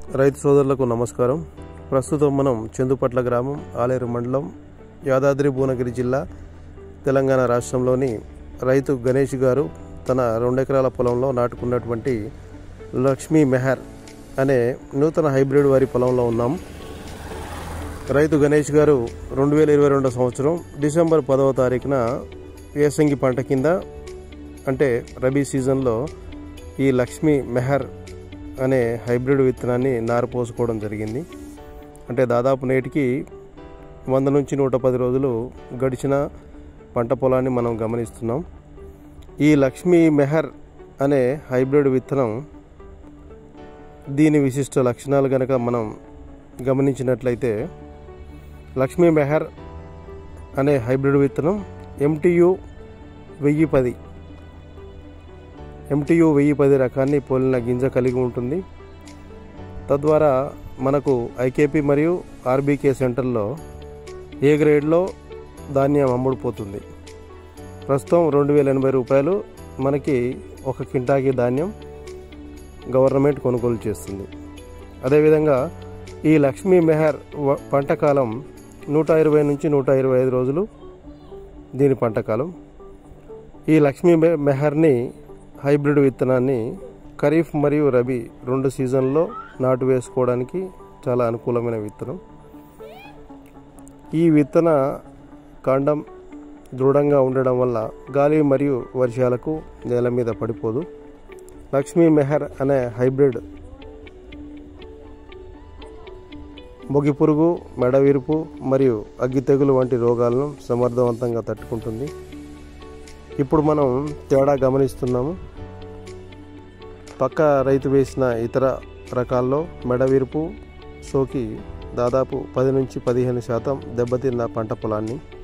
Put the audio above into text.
రైతు సోదరులకు నమస్కారం ప్రస్తుతం మనం చందుపట్ల గ్రామం ఆలేరు మండలం యాదాద్రి భువనగిరి జిల్లా తెలంగాణ రాష్ట్రంలోని రైతు గణేష్ గారు తన రెండెకరాల పొలంలో నాటుకున్నటువంటి లక్ష్మీ మెహర్ అనే నూతన హైబ్రిడ్ వరి పొలంలో ఉన్నాం రైతు గణేష్ గారు రెండు వేల ఇరవై రెండో సంవత్సరం డిసెంబర్ పదవ తారీఖున వేసంగి పంట కింద అంటే రబీ సీజన్లో ఈ లక్ష్మీ మెహర్ అనే హైబ్రిడ్ విత్తనాన్ని నారు పోసుకోవడం జరిగింది అంటే దాదాపు నేటికి వంద నుంచి నూట పది రోజులు గడిచిన పంట పొలాన్ని మనం గమనిస్తున్నాం ఈ లక్ష్మీ మెహర్ అనే హైబ్రిడ్ విత్తనం దీని విశిష్ట లక్షణాలు కనుక మనం గమనించినట్లయితే లక్ష్మీ మెహర్ అనే హైబ్రిడ్ విత్తనం ఎంటీయు వెయ్యి పది ఎంటీయు వెయ్యి పది రకాన్ని పోలిన గింజ కలిగి ఉంటుంది తద్వారా మనకు ఐకేపీ మరియు ఆర్బీకే సెంటర్లో ఏ గ్రేడ్లో ధాన్యం అమ్ముడుపోతుంది ప్రస్తుతం రెండు వేల ఎనభై రూపాయలు మనకి ఒక కింటాకి ధాన్యం గవర్నమెంట్ కొనుగోలు చేస్తుంది అదేవిధంగా ఈ లక్ష్మీ మెహర్ వ- పంట కాలం నూట ఇరవై నుంచి నూట ఇరవై ఐదు రోజులు దీని పంట కాలం ఈ లక్ష్మీ మె- మెహర్ని హైబ్రిడ్ విత్తనాన్ని ఖరీఫ్ మరియు రబీ రెండు సీజన్లో నాటు వేసుకోవడానికి చాలా అనుకూలమైన విత్తనం ఈ విత్తన కాండం దృఢంగా ఉండడం వల్ల గాలి మరియు వర్షాలకు నేల మీద పడిపోదు లక్ష్మీ మెహర్ అనే హైబ్రిడ్ మొగి పురుగు మెడవిరుపు మరియు అగ్గి తెగులు వంటి రోగాలను సమర్థవంతంగా తట్టుకుంటుంది ఇప్పుడు మనం తేడా గమనిస్తున్నాము పక్క రైతు వేసిన ఇతర రకాల్లో మెడవిరుపు సోకి దాదాపు పది నుంచి పదిహేను శాతం దెబ్బతిన్న పంట పొలాన్ని